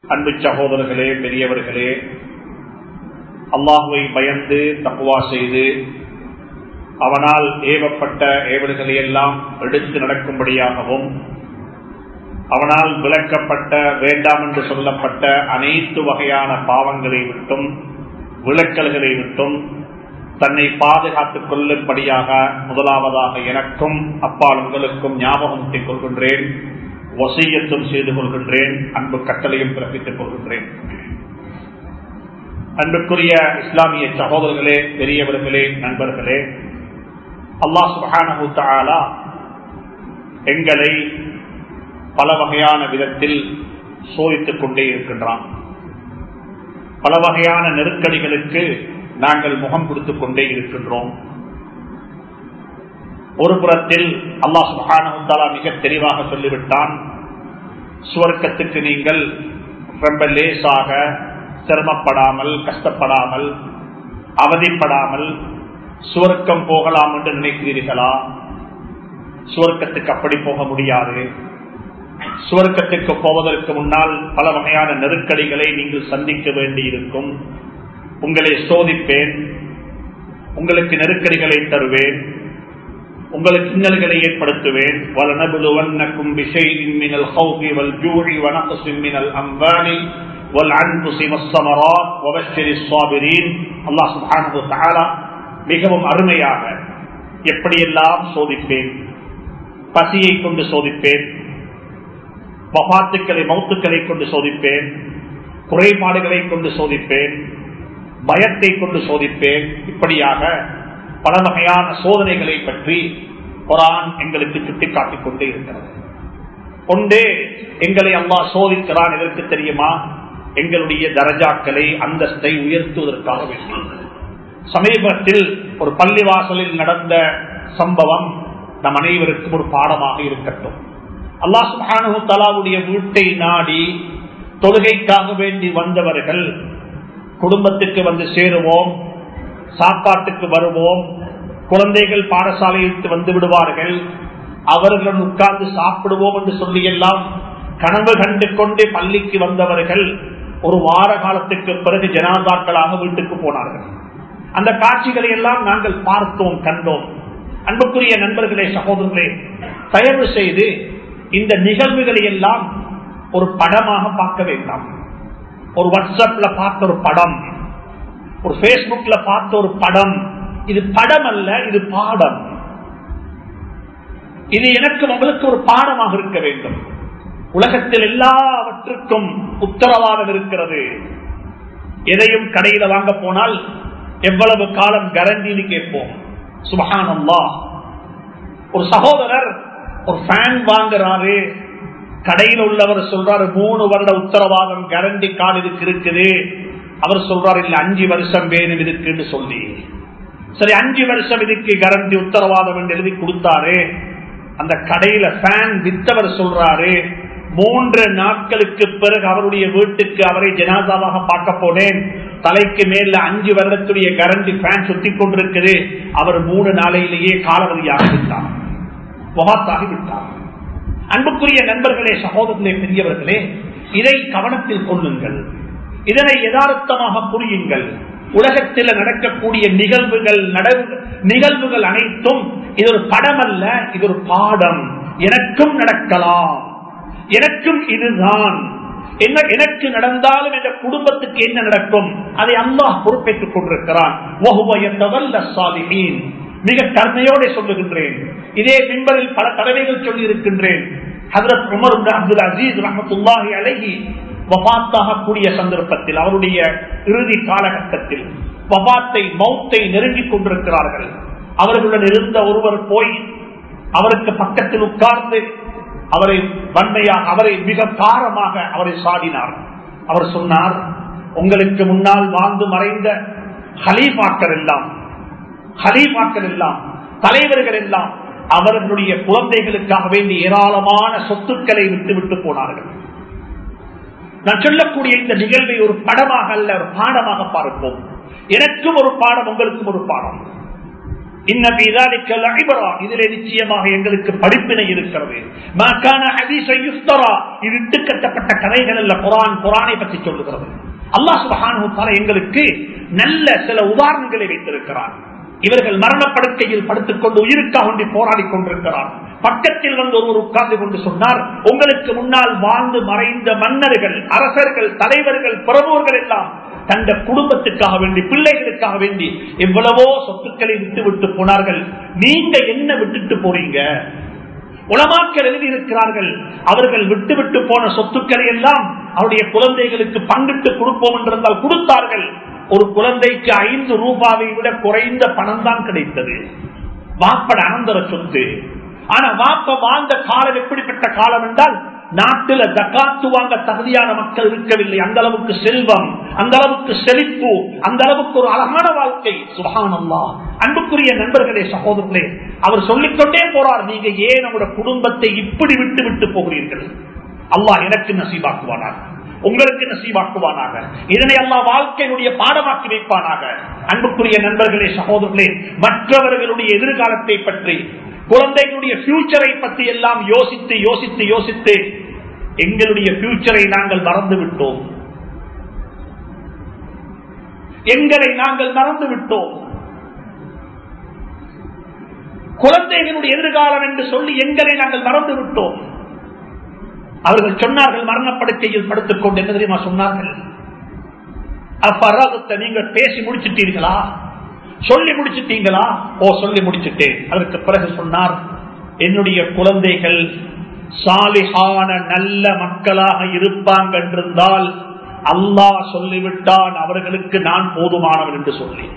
அன்பு சகோதரர்களே பெரியவர்களே அல்லாஹுவை பயந்து தப்புவா செய்து அவனால் ஏவப்பட்ட ஏவல்களை எல்லாம் எடுத்து நடக்கும்படியாகவும் அவனால் விளக்கப்பட்ட வேண்டாம் என்று சொல்லப்பட்ட அனைத்து வகையான பாவங்களை விட்டும் விளக்கல்களை விட்டும் தன்னை பாதுகாத்துக் கொள்ளும்படியாக முதலாவதாக எனக்கும் அப்பால் உங்களுக்கும் ஞாபகம் கொள்கின்றேன் வசையத்தும் செய்து கொள்கின்றேன் அன்பு கட்டளையும் பிறப்பித்துக் கொள்கின்றேன் அன்புக்குரிய இஸ்லாமிய சகோதரர்களே பெரியவர்களே நண்பர்களே அல்லாஹ் சுபானு தாலா எங்களை பல வகையான விதத்தில் சோதித்துக் கொண்டே இருக்கின்றான் பல வகையான நெருக்கடிகளுக்கு நாங்கள் முகம் கொடுத்துக் கொண்டே இருக்கின்றோம் ஒரு புறத்தில் அல்லாஹ் சுபானு மிக தெளிவாக சொல்லிவிட்டான் சுவர்க்கத்துக்கு நீங்கள் ரொம்ப லேசாக சிரமப்படாமல் கஷ்டப்படாமல் அவதிப்படாமல் சுவர்க்கம் போகலாம் என்று நினைக்கிறீர்களா சுவர்க்கத்துக்கு அப்படி போக முடியாது சுவர்க்கத்துக்கு போவதற்கு முன்னால் பல வகையான நெருக்கடிகளை நீங்கள் சந்திக்க வேண்டியிருக்கும் உங்களை சோதிப்பேன் உங்களுக்கு நெருக்கடிகளை தருவேன் உங்களுக்கு இன்னல்களை ஏற்படுத்துவேன் வலனபுலுவன்னக்கும் விஷயின் மினல் ஹௌகி வல் ஜூரி வனகசின் மினல் அம்பானி والعنفس والثمرات وبشر الصابرين الله سبحانه وتعالى மிகவும் அருமையாக எப்படியெல்லாம் சோதிப்பேன் பசியை கொண்டு சோதிப்பேன் வபாத்துக்களை மௌத்துக்களை கொண்டு சோதிப்பேன் குறைபாடுகளை கொண்டு சோதிப்பேன் பயத்தை கொண்டு சோதிப்பேன் இப்படியாக பல வகையான சோதனைகளை பற்றி குரான் எங்களுக்கு சுட்டிக்காட்டிக் கொண்டே இருக்கிறது ஒன்றே எங்களை அல்லா சோதிக்கிறான் எதற்கு தெரியுமா எங்களுடைய தரஜாக்களை அந்தஸ்தை உயர்த்துவதற்காக வேண்டும் சமீபத்தில் ஒரு பள்ளிவாசலில் நடந்த சம்பவம் நம் அனைவருக்கும் ஒரு பாடமாக இருக்கட்டும் அல்லாஹ் சுபானு தலாவுடைய வீட்டை நாடி தொழுகைக்காக வேண்டி வந்தவர்கள் குடும்பத்துக்கு வந்து சேருவோம் சாப்பாட்டுக்கு வருவோம் குழந்தைகள் பாடசாலைக்கு வந்து விடுவார்கள் அவர்களுடன் உட்கார்ந்து சாப்பிடுவோம் என்று சொல்லி எல்லாம் கனவு கண்டு கொண்டு பள்ளிக்கு வந்தவர்கள் ஒரு வார காலத்துக்கு பிறகு ஜனாதாக்களாக வீட்டுக்கு போனார்கள் அந்த காட்சிகளை எல்லாம் நாங்கள் பார்த்தோம் கண்டோம் அன்புக்குரிய நண்பர்களே சகோதரர்களே தயவு செய்து இந்த நிகழ்வுகளை எல்லாம் ஒரு படமாக பார்க்க வேண்டாம் ஒரு வாட்ஸ்அப்ல பார்த்த ஒரு படம் ஒரு பேஸ்புக்ல பார்த்த ஒரு படம் இது படம் அல்ல இது பாடம் இது எனக்கு உங்களுக்கு ஒரு பாடமாக இருக்க வேண்டும் உலகத்தில் எல்லாவற்றுக்கும் உத்தரவாதம் இருக்கிறது எதையும் கடையில வாங்க போனால் எவ்வளவு காலம் கரண்டின்னு கேட்போம் சுபகானம்மா ஒரு சகோதரர் ஒரு ஃபேன் வாங்குறாரு கடையில் உள்ளவர் சொல்றாரு மூணு வருட உத்தரவாதம் கரண்டி கால் இதுக்கு இருக்குது அவர் சொல்றாரு இல்ல அஞ்சு வருஷம் வேணும் இருக்குன்னு சொல்லி சரி அஞ்சு வருஷம் இதுக்கு கரண்டி உத்தரவாதம் என்று எழுதி கொடுத்தாரு அந்த கடையில ஃபேன் வித்தவர் சொல்றாரு மூன்று நாட்களுக்கு பிறகு அவருடைய வீட்டுக்கு அவரை ஜனாதாவாக பார்க்க போனேன் தலைக்கு மேல அஞ்சு வருடத்துடைய கரண்டி ஃபேன் சுத்தி கொண்டிருக்குது அவர் மூணு நாளையிலேயே காலவதியாக விட்டார் முகத்தாகி விட்டார் அன்புக்குரிய நண்பர்களே சகோதரர்களே பெரியவர்களே இதை கவனத்தில் கொள்ளுங்கள் இதனை யதார்த்தமாக புரியுங்கள் உலகத்தில் நடக்கக்கூடிய நிகழ்வுகள் நிகழ்வுகள் அனைத்தும் இது ஒரு படம் அல்ல இது ஒரு பாடம் எனக்கும் நடக்கலாம் எனக்கும் இதுதான் என்ன எனக்கு நடந்தாலும் என்ற குடும்பத்துக்கு என்ன நடக்கும் அதை அல்லாஹ் பொறுப்பேற்றுக் கொண்டிருக்கிறான் மிக கருணையோட சொல்லுகின்றேன் இதே மின்பரில் பல தடவைகள் சொல்லி இருக்கின்றேன் ஹசரத் உமர் அப்துல் அசீஸ் ரஹமத்துல்லாஹி அழகி வபாத்தாகக்கூடிய சந்தர்ப்பத்தில் அவருடைய இறுதி காலகட்டத்தில் வபாத்தை மௌத்தை நெருங்கிக் கொண்டிருக்கிறார்கள் அவர்களுடன் இருந்த ஒருவர் போய் அவருக்கு பக்கத்தில் உட்கார்ந்து அவரை வன்மையாக அவரை மிக காரமாக அவரை சாடினார் அவர் சொன்னார் உங்களுக்கு முன்னால் வாழ்ந்து மறைந்த ஹலீஃபாக்கள் எல்லாம் ஹலீஃபாக்கள் எல்லாம் தலைவர்கள் எல்லாம் அவர்களுடைய குழந்தைகளுக்காக வேண்டி ஏராளமான சொத்துக்களை விட்டு விட்டு போனார்கள் நான் சொல்லக்கூடிய இந்த நிகழ்வை ஒரு படமாக அல்ல ஒரு பாடமாக பார்ப்போம் எனக்கும் ஒரு பாடம் உங்களுக்கும் ஒரு பாடம் இதிலே நிச்சயமாக எங்களுக்கு படிப்பினை இருக்கிறது இது இட்டு கட்டப்பட்ட கதைகள் அல்ல குரான் குரானை பற்றி சொல்லுகிறது அல்லாஹ் சுபஹானு எங்களுக்கு நல்ல சில உதாரணங்களை வைத்திருக்கிறார் இவர்கள் மரணப்படுக்கையில் படுத்துக் கொண்டு உயிருக்காக வேண்டி போராடி கொண்டிருக்கிறார் பக்கத்தில் வந்து ஒருவர் உட்கார்ந்து கொண்டு சொன்னார் உங்களுக்கு முன்னால் வாழ்ந்து மறைந்த மன்னர்கள் அரசர்கள் தலைவர்கள் பிரபுவர்கள் எல்லாம் தந்த குடும்பத்துக்காக வேண்டி பிள்ளைகளுக்காக வேண்டி எவ்வளவோ சொத்துக்களை விட்டு விட்டு போனார்கள் நீங்க என்ன விட்டுட்டு போறீங்க உலமாக்கள் எழுதியிருக்கிறார்கள் அவர்கள் விட்டு விட்டு போன சொத்துக்களை எல்லாம் அவருடைய குழந்தைகளுக்கு பங்கிட்டு கொடுப்போம் என்றிருந்தால் கொடுத்தார்கள் ஒரு குழந்தைக்கு ஐந்து ரூபாவை விட குறைந்த பணம் தான் கிடைத்தது வாப்பட அனந்தர சொத்து ஆனா வாப்ப வாழ்ந்த காலம் எப்படிப்பட்ட காலம் என்றால் நாட்டில ஜக்காத்து வாங்க தகுதியான மக்கள் இருக்கவில்லை அந்த அளவுக்கு செல்வம் அந்த அளவுக்கு செழிப்பு அந்த அளவுக்கு ஒரு அழகான வாழ்க்கை சுகானல்லா அன்புக்குரிய நண்பர்களே சகோதரர்களே அவர் சொல்லிக்கொண்டே போறார் நீங்க ஏன் நம்முடைய குடும்பத்தை இப்படி விட்டு விட்டு போகிறீர்கள் அல்லாஹ் எனக்கு நசீபாக்குவானாக உங்களுக்கு நசீவாக்குவானாக இதனை அல்லா வாழ்க்கையினுடைய பாடமாக்கி வைப்பானாக அன்புக்குரிய நண்பர்களே சகோதரர்களே மற்றவர்களுடைய எதிர்காலத்தை பற்றி குழந்தைகளுடைய பியூச்சரை பற்றி எல்லாம் யோசித்து யோசித்து யோசித்து எங்களுடைய பியூச்சரை நாங்கள் மறந்து விட்டோம் எங்களை நாங்கள் மறந்து விட்டோம் குழந்தைகளுடைய எதிர்காலம் என்று சொல்லி எங்களை நாங்கள் மறந்து விட்டோம் அவர்கள் சொன்னார்கள் மரணப்படுக்கையில் படுத்துக் கொண்டு என்ன தெரியுமா சொன்னார்கள் அப்பரகத்தை நீங்கள் பேசி முடிச்சிட்டீர்களா சொல்லி முடிச்சிட்டீங்களா ஓ சொல்லி முடிச்சுட்டேன் அதற்கு பிறகு சொன்னார் என்னுடைய குழந்தைகள் சாலிகான நல்ல மக்களாக இருப்பாங்க என்றிருந்தால் அல்லாஹ் சொல்லிவிட்டான் அவர்களுக்கு நான் போதுமானவன் என்று சொல்லி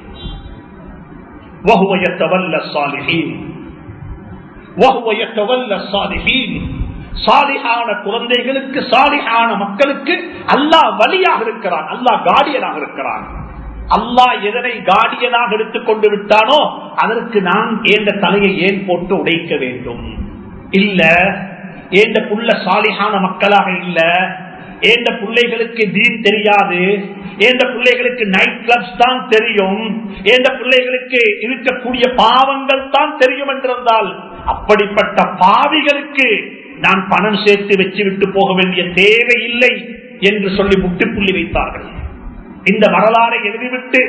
சாலிகான குழந்தைகளுக்கு சாலிகான மக்களுக்கு அல்லாஹ் வழியாக இருக்கிறான் அல்லாஹ் காடியனாக இருக்கிறான் அல்லாஹ் எதனை காடியனாக எடுத்துக் கொண்டு விட்டானோ அதற்கு நான் ஏந்த தலையை ஏன் போட்டு உடைக்க வேண்டும் இல்ல ஏந்த புள்ள சாலிகான மக்களாக இல்ல ஏந்த பிள்ளைகளுக்கு தீன் தெரியாது ஏந்த பிள்ளைகளுக்கு நைட் கிளப்ஸ் தான் தெரியும் ஏந்த பிள்ளைகளுக்கு இருக்கக்கூடிய பாவங்கள் தான் தெரியும் என்றிருந்தால் அப்படிப்பட்ட பாவிகளுக்கு நான் பணம் சேர்த்து வச்சு விட்டு போக வேண்டிய தேவை இல்லை என்று சொல்லி முட்டுப்புள்ளி வைத்தார்கள் இந்த வரலாறை எழுதிவிட்டு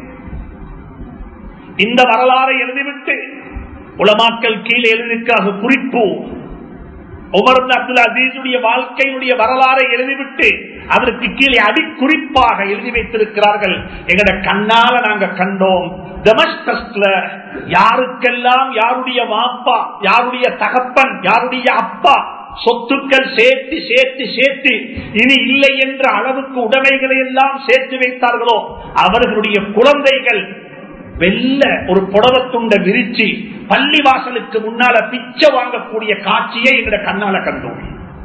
இந்த வரலாறை எழுதிவிட்டு உலமாக்கல் கீழே எழுதியிருக்காக குறிப்பு உமர் அப்துல் அசீசுடைய வாழ்க்கையினுடைய வரலாறை எழுதிவிட்டு அதற்கு கீழே அடிக்குறிப்பாக எழுதி வைத்திருக்கிறார்கள் எங்கட கண்ணால நாங்க கண்டோம் டெமஸ்டஸ்ல யாருக்கெல்லாம் யாருடைய வாப்பா யாருடைய தகப்பன் யாருடைய அப்பா சொத்துக்கள் சேர்த்து சேர்த்து சேர்த்து இனி இல்லை என்ற அளவுக்கு உடைமைகளை எல்லாம் சேர்த்து வைத்தார்களோ அவர்களுடைய குழந்தைகள் வெள்ள ஒரு புடவத்துண்ட விரிச்சு பள்ளி வாசலுக்கு முன்னால பிச்சை வாங்கக்கூடிய காட்சியை எங்கட கண்ணால கண்டோம்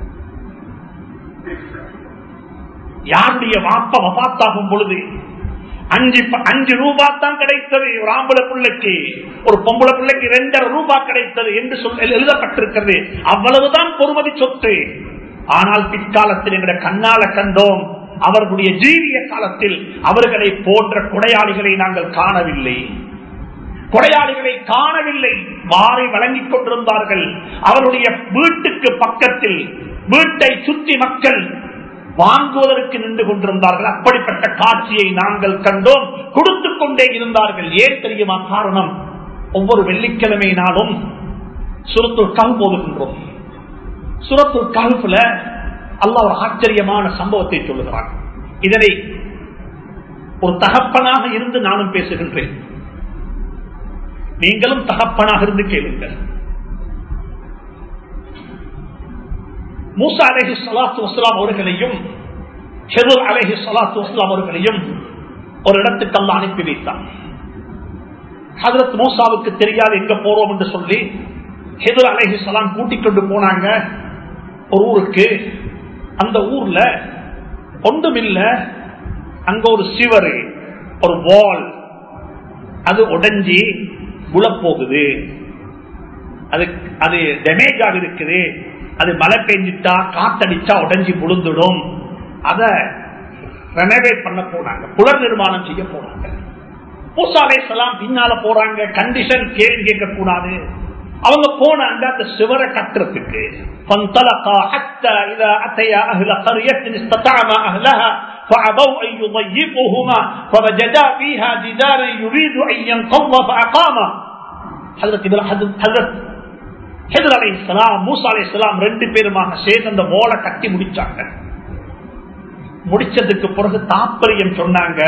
யாருடைய வாப்ப வபாத்தாகும் பொழுது அஞ்சு அஞ்சு ரூபா தான் கிடைத்தது ஒரு ஆம்பளை பிள்ளைக்கு ஒரு பொம்பளை பிள்ளைக்கு ரெண்டரை ரூபா கிடைத்தது என்று சொல் எழுதப்பட்டிருக்கிறது அவ்வளவுதான் பொறுமதி சொத்து ஆனால் பிற்காலத்தில் எங்களுடைய கண்ணால கண்டோம் அவர்களுடைய ஜீவிய காலத்தில் அவர்களை போன்ற கொடையாளிகளை நாங்கள் காணவில்லை கொடையாளிகளை காணவில்லை வாரை வழங்கிக் கொண்டிருந்தார்கள் அவருடைய வீட்டுக்கு பக்கத்தில் வீட்டை சுற்றி மக்கள் வாங்குவதற்கு நின்று கொண்டிருந்தார்கள் அப்படிப்பட்ட காட்சியை நாங்கள் கண்டோம் கொடுத்து கொண்டே இருந்தார்கள் ஏன் தெரியுமா காரணம் ஒவ்வொரு வெள்ளிக்கிழமை நாளும் சுரத்துள் கல் போதுகின்றோம் சுரத்துள் கல்புல அல்ல ஒரு ஆச்சரியமான சம்பவத்தை சொல்லுகிறான் இதனை ஒரு தகப்பனாக இருந்து நானும் பேசுகின்றேன் நீங்களும் தகப்பனாக இருந்து கேளுங்கள் மூசா அலஹி சலாத்து வஸ்லாம் அவர்களையும் ஹெருல் அலஹி சலாத்து வஸ்லாம் அவர்களையும் ஒரு இடத்துக்கு அல்ல அனுப்பி வைத்தான் ஹதரத் மூசாவுக்கு தெரியாது எங்க போறோம் என்று சொல்லி ஹெதுல் அலஹி சலாம் கூட்டிக் கொண்டு போனாங்க ஒரு ஊருக்கு அந்த ஊர்ல ஒன்றுமில்ல அங்க ஒரு சிவர் ஒரு வால் அது உடஞ்சி போகுது அது அது டேமேஜ் ஆகி இருக்குது அது மழை பெஞ்சிட்டா காத்தடிச்சா உடஞ்சி விழுந்துடும் அத ரெனவேட் பண்ண போனாங்க புலர் நிர்மாணம் செய்ய போனாங்க மூசாலே சலாம் பின்னால போறாங்க கண்டிஷன் கேள்வி கேட்க கூடாது அவங்க போனாங்க அந்த சிவரை கட்டுறதுக்கு فانطلقا حتى إذا أتيا أهل قرية استطعما أهلها فأبوا أن يضيفوهما فوجدا فيها جدارا يريد أن ينقض فأقامه حضرت حضرت حضرت ஹெதர் அலை இஸ்லாம் மூசா அலை இஸ்லாம் ரெண்டு பேருமாக சேர்ந்து அந்த ஓலை கட்டி முடிச்சாங்க முடிச்சதுக்கு பிறகு தாற்பயம் சொன்னாங்க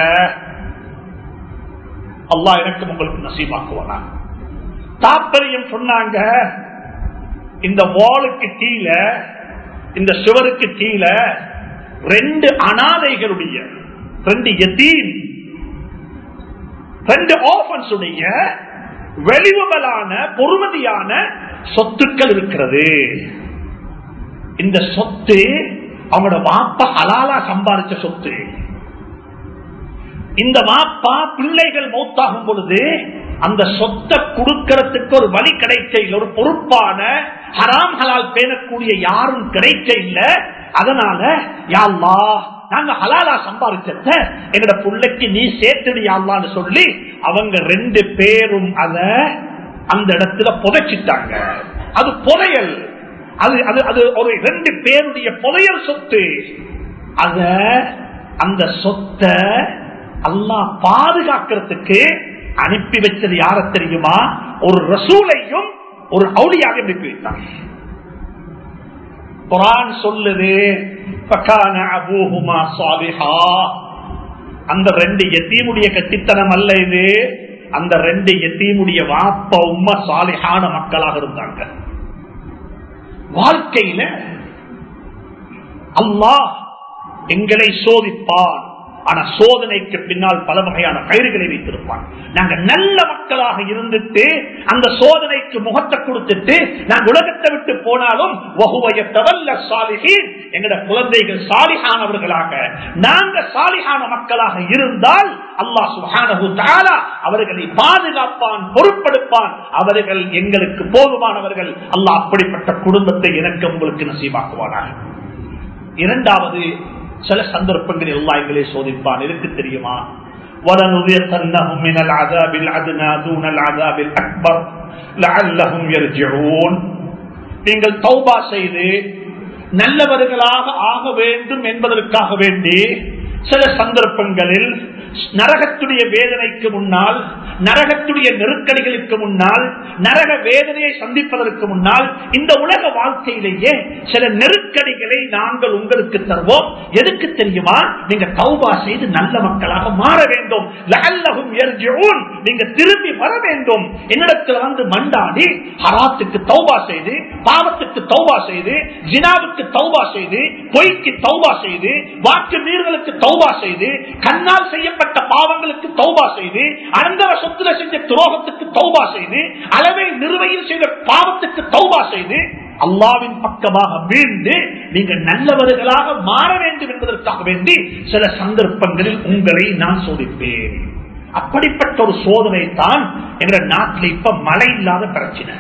அல்லாஹ் எனக்கு உங்களுக்கு நசீபாக்குவானா தாற்பயம் சொன்னாங்க இந்த வாளுக்கு கீழே இந்த சுவருக்கு கீழே ரெண்டு அனாதைகளுடைய ரெண்டு எத்தீன் ரெண்டு ஆஃபன்ஸ் உடைய வெளிவுகளான பொறுமதியான சொத்துக்கள் இருக்கிறது இந்த சொத்து அவங்களோட வாப்பா ஹலாலா சம்பாதிச்ச சொத்து இந்த வாப்பா பிள்ளைகள் மௌத்தாகும் பொழுது அந்த சொத்தை கொடுக்கறதுக்கு ஒரு வழி கிடைக்க இல்லை ஒரு பொறுப்பான ஹராம் ஹலால் பேணக்கூடிய யாரும் கிடைக்க இல்லை அதனால யாழ்லா நாங்க ஹலாலா சம்பாதிச்சத எங்கட பிள்ளைக்கு நீ சேர்த்துடு யாழ்லான்னு சொல்லி அவங்க ரெண்டு பேரும் அத அந்த இடத்துல புதைச்சிட்டாங்க அது புதையல் அது அது அது ஒரு ரெண்டு பேருடைய புதையல் சொத்து அத அந்த சொத்தை அல்லாஹ் பாதுகாக்கிறதுக்கு அனுப்பி வச்சது யார தெரியுமா ஒரு ரசூலையும் ஒரு அவுளியாக அனுப்பி வைத்தாங்க குரான் சொல்லுது அந்த ரெண்டு எத்தீமுடைய கட்டித்தனம் அல்ல இது அந்த ரெண்டு எத்தீமுடைய வாப்ப உம்ம சாலிஹான மக்களாக இருந்தாங்க வாழ்க்கையில அல்லாஹ் எங்களை சோதிப்பான் ஆனா சோதனைக்கு பின்னால் பல வகையான கயிறுகளை வைத்திருப்பான் நாங்க நல்ல மக்களாக இருந்துட்டு அந்த சோதனைக்கு முகத்தை கொடுத்துட்டு நாங்க உலகத்தை விட்டு போனாலும் எங்கட குழந்தைகள் சாலிகானவர்களாக நாங்க சாலிகான மக்களாக இருந்தால் அல்லாஹ் சுஹானு தாலா அவர்களை பாதுகாப்பான் பொறுப்படுப்பான் அவர்கள் எங்களுக்கு போதுமானவர்கள் அல்லாஹ் அப்படிப்பட்ட குடும்பத்தை எனக்கு உங்களுக்கு நசீபாக்குவானாக இரண்டாவது சில சந்தர்ப்பங்களில் எல்லாம் எங்களை சோதிப்பான் இருக்கு தெரியுமா وَلَنُذِيقَنَّهُمْ مِنَ الْعَذَابِ الْأَدْنَى دُونَ الْعَذَابِ الْأَكْبَرِ لَعَلَّهُمْ يَرْجِعُونَ நீங்கள் தௌபா செய்து நல்லவர்களாக ஆக வேண்டும் என்பதற்காக வேண்டி சில சந்தர்ப்பங்களில் நரகத்துடைய வேதனைக்கு முன்னால் நரகத்துடைய நெருக்கடிகளுக்கு முன்னால் நரக வேதனையை சந்திப்பதற்கு முன்னால் இந்த உலக வாழ்க்கையிலேயே சில நெருக்கடிகளை நாங்கள் உங்களுக்கு தருவோம் எதுக்கு தெரியுமா நீங்க தௌபா செய்து நல்ல மக்களாக மாற வேண்டும் லஅல்லஹும் யர்ஜிஊன் நீங்க திரும்பி வர வேண்டும் என்னிடத்துல வந்து மண்டாடி ஹராத்துக்கு தௌபா செய்து பாவத்துக்கு தௌபா செய்து ஜினாவுக்கு தௌபா செய்து பொய்க்கு தௌபா செய்து வாக்கு மீறலுக்கு தௌபா செய்து கண்ணால் செய்யப்பட்ட பாவங்களுக்கு தௌபா செய்து அனந்தர சொத்துல செஞ்ச துரோகத்துக்கு தௌபா செய்து அளவை நிறுவையில் செய்த பாவத்துக்கு தௌபா செய்து அல்லாவின் பக்கமாக மீண்டு நீங்க நல்லவர்களாக மாற வேண்டும் என்பதற்காக வேண்டி சில சந்தர்ப்பங்களில் உங்களை நான் சோதிப்பேன் அப்படிப்பட்ட ஒரு சோதனை தான் எங்க நாட்டில் இப்ப மழை இல்லாத பிரச்சனை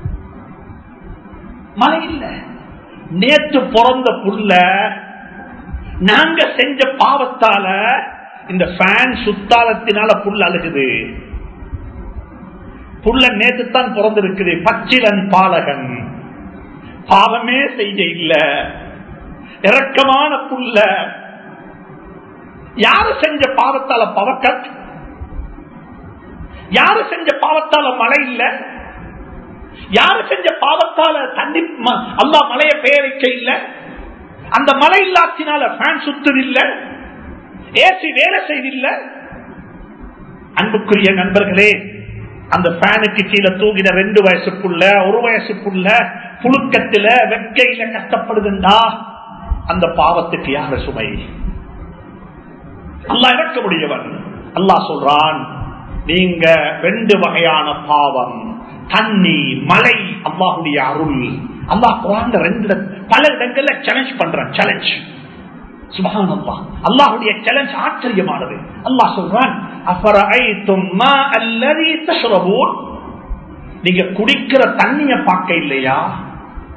மழை இல்ல நேற்று பிறந்த புள்ள நாங்க செஞ்ச பாவத்தால இந்த ஃபேன் சுத்தாலத்தினால புல் அழுகுது புள்ள நேற்று தான் பிறந்திருக்குது பச்சிலன் பாலகன் பாவமே செய்ய இல்ல இறக்கமான புல்ல யாரு செஞ்ச பாவத்தால பவக்கத் யாரு செஞ்ச பாவத்தால மழை இல்ல யாரு செஞ்ச பாவத்தால தண்ணி அல்லா மழைய பெய வைக்க இல்ல அந்த மழை இல்லாத்தினால ஃபேன் சுத்துதில்லை ஏசி வேலை செய்தில்லை அன்புக்குரிய நண்பர்களே அந்த ஃபேனுக்கு கீழே தூங்கின ரெண்டு வயசுக்குள்ள ஒரு வயசுக்குள்ள புழுக்கத்தில வெக்கையில கஷ்டப்படுதுண்டா அந்த பாவத்துக்கு யார சுமை அல்லா இறக்க முடியவன் அல்லாஹ் சொல்றான் நீங்க ரெண்டு வகையான பாவம் தண்ணி மழை அல்லாஹுடைய அருள் அல்லாஹ் குரான் ரெண்டு பல இடங்கள்ல சேலஞ்ச் பண்றான் சேலஞ்ச் சுபஹான் அல்லாஹ் அல்லாஹுடைய சேலஞ்ச் ஆச்சரியமானது அல்லாஹ் சொல்றான் நீங்க குடிக்கிற தண்ணிய பார்க்க இல்லையா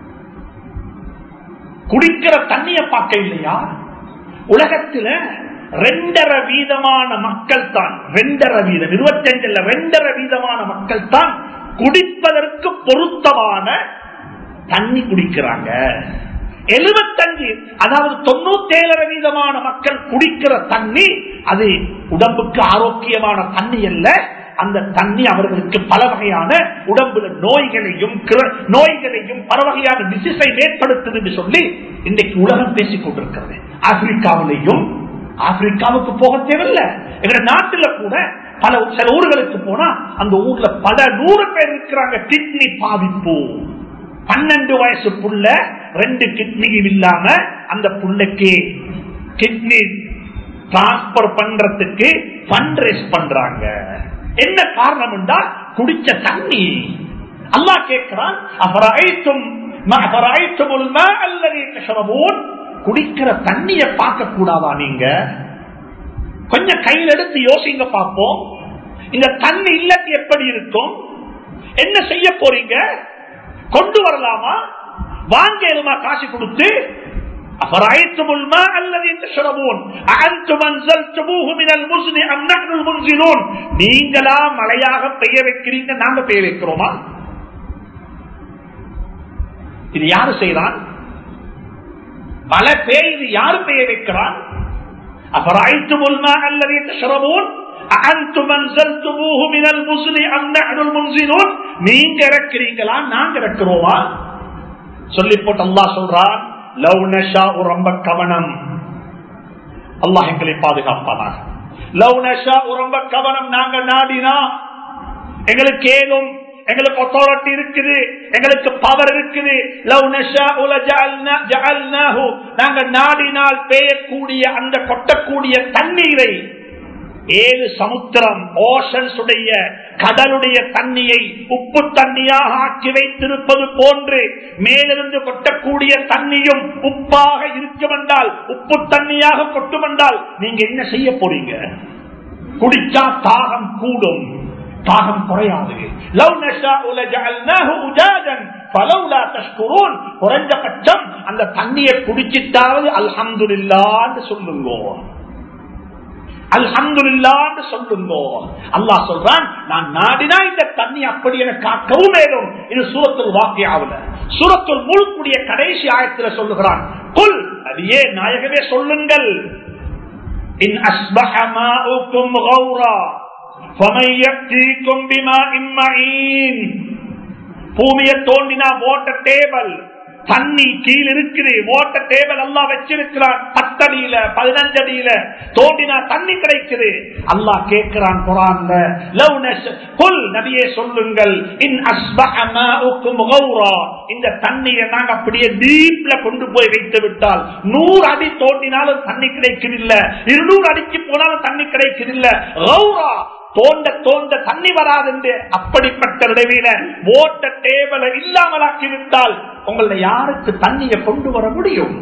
குடிக்கிற தண்ணிய பார்க்க இல்லையா உலகத்துல ரெண்டரை வீதமான மக்கள் தான் ரெண்டரை வீதம் இருபத்தஞ்சுல ரெண்டரை வீதமான மக்கள் தான் குடிப்பதற்கு பொருத்தமான தண்ணி குடிக்கிறாங்க எழுபத்தஞ்சு அதாவது தொண்ணூத்தி ஏழரை வீதமான மக்கள் குடிக்கிற தண்ணி அது உடம்புக்கு ஆரோக்கியமான தண்ணி அல்ல அந்த தண்ணி அவர்களுக்கு பல வகையான உடம்புல நோய்களையும் கிர- நோய்களையும் பல வகையான டிசீஸை ஏற்படுத்துது என்று சொல்லி இன்றைக்கு உலகம் பேசிக் கொண்டிருக்கிறது ஆப்பிரிக்காவிலையும் ஆப்பிரிக்காவுக்கு போக தேவையில்லை எங்க நாட்டுல கூட பல சில ஊர்களுக்கு போனா அந்த ஊர்ல பல நூறு பேர் இருக்கிறாங்க கிட்னி பாதிப்பு பன்னெண்டு வயசு புள்ள ரெண்டு கிட்னியும் இல்லாம அந்த புள்ளைக்கு கிட்னி டிரான்ஸ்பர் பண்றதுக்கு ஃபண்ட் ரேஸ் பண்றாங்க என்ன காரணம் என்றால் குடிச்ச தண்ணி அல்லாஹ் கேட்கிறான் அபராய்த்தும் அபராய்த்துமுல் மா அல்லதி தஷ்ரபூன் குடிக்கிற தண்ணிய பார்க்க கூடாதா நீங்க கொஞ்சம் கையில் எடுத்து யோசிங்க பார்ப்போம் இந்த தண்ணி இல்லத்து எப்படி இருக்கும் என்ன செய்ய போறீங்க கொண்டு வரலாமா வாங்கலுமா காசு கொடுத்து أفرأيتم الماء الذي تشربون أأنتم أنزلتموه من المزن أم نحن المنزلون நீங்களா மழையாக பெய்ய வைக்கிறீங்க நாங்க பெய்ய வைக்கிறோமா இது யாரு செய்யறான் மழை பெய்யுது யாரு பெய்ய வைக்கிறான் أفرأيتم الماء الذي تشربون أأنتم أنزلتموه من المزن أم نحن المنزلون நீங்க இறக்கிறீங்களா நாங்க இறக்கிறோமா சொல்லி போட்டு அல்லாஹ் சொல்றான் லவ் நஷா ரொம்ப கவனம் அல்லாஹ் எங்களை பாதுகாப்பானார் லவ் நஷா ரொம்ப கவனம் நாங்க நாடினா எங்களுக்கு ஏதும் எங்களுக்கு அத்தாரிட்டி இருக்குது எங்களுக்கு பவர் இருக்குது லவ் நஷா உல ஜஅல்னா- ஜஅல்னாஹு. நாங்க நாடினால் பெய்யக்கூடிய அந்த கொட்டக்கூடிய தண்ணீரை ஏழு சமுத்திரம் ஓஷன்ஸ் உடைய கடலுடைய தண்ணியை உப்பு தண்ணியாக ஆக்கி வைத்திருப்பது போன்று மேலிருந்து கொட்டக்கூடிய தண்ணியும் உப்பாக இருக்குமென்றால் உப்பு தண்ணியாக கொட்டுமென்றால் நீங்க என்ன செய்ய போறீங்க குடிச்சா தாகம் கூடும் தாகம் குறையாது லவ் நஷாஉ லஜஅல்னாஹு உஜாஜன் ஃபலௌலா தஷ்குரூன் குறைஞ்சபட்சம் அந்த தண்ணியை குடிச்சிட்டாவது அல்ஹம்துலில்லாஹ்னு சொல்லுங்க அல்ஹம்துலில்லாஹ்னு சொல்லுங்க அல்லாஹ் சொல்றான் நான் நாடினா இந்த தண்ணி அப்படி என காக்கவும் மேலும் இது சூரத்துல் வாக்கியாவுல சூரத்துல் முழுக்குடைய கடைசி ஆயத்துல சொல்லுகிறான் குல் அடியே நாயகமே சொல்லுங்கள் إن أصبح ماؤكم غورا فمن يأتيكم بماء معين பூமியை தோண்டினா ஓட்ட டேபிள் தண்ணி கீழ் இருக்குது ஓட்ட டேபிள் எல்லாம் வச்சிருக்கிறான் பத்தடியில பதினஞ்சு அடியில தோண்டினா தண்ணி கிடைக்குது அல்லாஹ் கேட்கிறான் குரான்ல லவ் நஷ- குல் நபியே சொல்லுங்கள் இன் அஸ்பஹ மாஉக்கும் கௌரா இந்த தண்ணியை நாங்க அப்படியே டீப்ல கொண்டு போய் வைத்து விட்டால் நூறு அடி தோண்டினாலும் தண்ணி கிடைக்குதில்ல இருநூறு அடிக்கு போனாலும் தண்ணி கிடைக்குதில்ல கௌரா தோண்ட தோண்ட தண்ணி வராது என்று அப்படிப்பட்ட நிலையில ஓட்ட டேபிள இல்லாமலாக்கி விட்டால் உங்களை யாருக்கு தண்ணியை கொண்டு வர முடியும்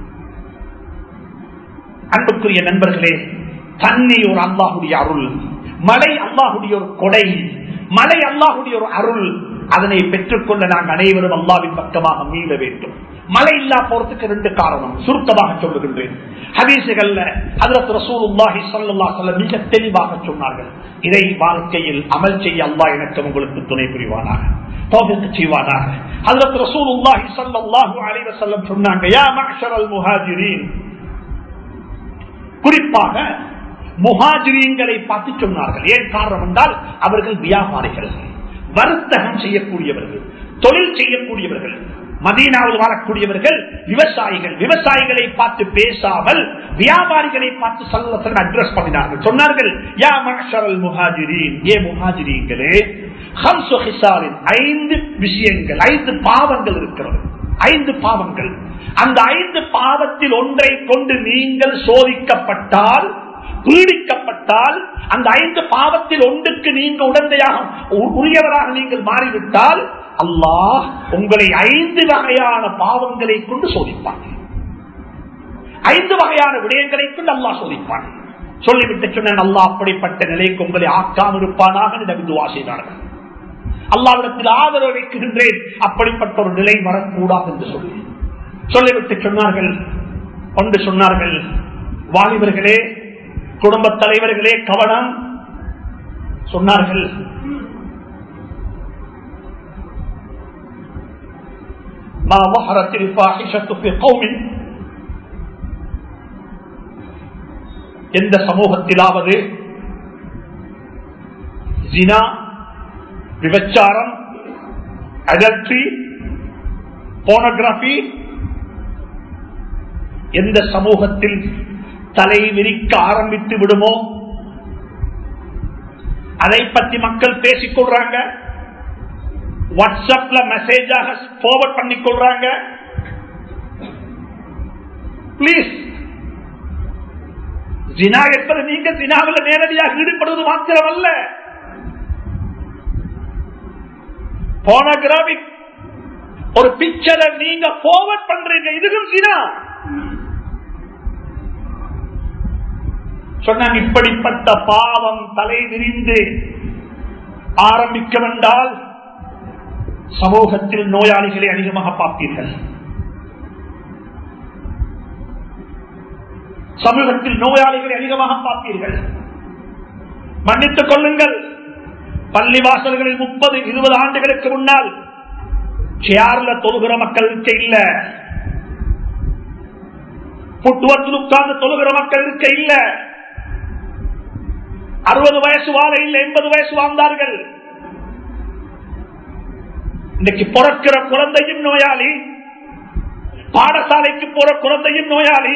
அன்புக்குரிய நண்பர்களே தண்ணி ஒரு அல்லாஹுடைய அருள் மழை அல்லாஹுடைய ஒரு கொடை மழை அல்லாஹுடைய ஒரு அருள் அதனை பெற்றுக்கொள்ள நாங்கள் அனைவரும் அல்லாவின் பக்கமாக மீள வேண்டும் மழை இல்லா போறதுக்கு ரெண்டு காரணம் சுருக்கமாக சொல்லுகின்றேன் ஹதீசுகள்ல ஹதரத் ரசூலுல்லாஹி ஸல்லல்லாஹு அலைஹி வஸல்லம் மிக தெளிவாக சொன்னார்கள் இதை வாழ்க்கையில் அமல் செய்ய அல்லாஹ் எனக்கு உங்களுக்கு துணை புரிவானாக தௌஃபீக் செய்வானாக ஹதரத் ரசூலுல்லாஹி ஸல்லல்லாஹு அலைஹி வஸல்லம் சொன்னாங்க யா மஅஷரல் முஹாஜிரீன் குறிப்பாக முஹாஜிரியங்களை பார்த்து சொன்னார்கள் ஏன் காரணம் என்றால் அவர்கள் வியாபாரிகள் வர்த்தகம் செய்யக்கூடியவர்கள் தொழில் செய்யக்கூடியவர்கள் மதீனாவில் வாழக்கூடியவர்கள் விவசாயிகள் விவசாயிகளை பார்த்து பேசாமல் வியாபாரிகளை பார்த்து சல்லசன் அட்ரஸ் பண்ணினார்கள் சொன்னார்கள் யா மஹ்ஷரல் முஹாஜிரீன் ஏ முஹாஜிரீன்களே ஹம்சு ஹிசாலின் ஐந்து விஷயங்கள் ஐந்து பாவங்கள் இருக்கிறது ஐந்து பாவங்கள் அந்த ஐந்து பாவத்தில் ஒன்றை கொண்டு நீங்கள் சோதிக்கப்பட்டால் பீடிக்கப்பட்டால் அந்த ஐந்து பாவத்தில் ஒன்றுக்கு நீங்க உடந்தையாக உ- உரியவராக நீங்கள் மாறிவிட்டால் அல்லாஹ் உங்களை ஐந்து வகையான பாவங்களை கொண்டு சோதிப்பான் ஐந்து வகையான விடயங்களை கொண்டு அல்லாஹ் சோதிப்பான் சொல்லிவிட்டு சொன்ன அல்லாஹ் அப்படிப்பட்ட நிலைக்கு உங்களை ஆக்காம இருப்பானாக நபி துவா செய்தார்கள் அல்லாவிடத்தில் ஆதரவு வைக்கின்றேன் அப்படிப்பட்ட ஒரு நிலை வரக்கூடாது என்று சொல்லி சொல்லிவிட்டு சொன்னார்கள் ஒன்று சொன்னார்கள் வாலிபர்களே குடும்ப தலைவர்களே கவனம் சொன்னார்கள் ما ظهرت الفاحشة في قوم எந்த சமூகத்திலாவது ஜினா விபச்சாரம் அடல்ட்ரி போனோகிராபி எந்த சமூகத்தில் தலை விரிக்க ஆரம்பித்து விடுமோ அதை பற்றி மக்கள் பேசிக் கொள்றாங்க வாட்ஸ்அப்ல மெசேஜாக ஃபார்வர்ட் பண்ணி கொள்றாங்க பிளீஸ் ஜினா என்பது நீங்க ஜினாவில் நேரடியாக ஈடுபடுவது மாத்திரமல்ல போனோகிராபிக் ஒரு பிக்சரை நீங்க ஃபார்வர்ட் பண்றீங்க இதுவும் ஜினா சொன்னாங்க இப்படிப்பட்ட பாவம் தலை விரிந்து ஆரம்பிக்க வேண்டால் சமூகத்தில் நோயாளிகளை அதிகமாக பார்ப்பீர்கள் சமூகத்தில் நோயாளிகளை அதிகமாக பார்ப்பீர்கள் மன்னித்துக் கொள்ளுங்கள் பள்ளி வாசல்களில் முப்பது இருபது ஆண்டுகளுக்கு முன்னால் சேர்ல தொழுகிற மக்கள் இருக்க இல்ல புட்டுவத்தில் உட்கார்ந்து தொழுகிற மக்கள் இருக்க இல்ல அறுபது வயசு வாழ இல்லை எண்பது வயசு வாழ்ந்தார்கள் இன்னைக்கு பிறக்கிற குழந்தையும் நோயாளி பாடசாலைக்கு போற குழந்தையும் நோயாளி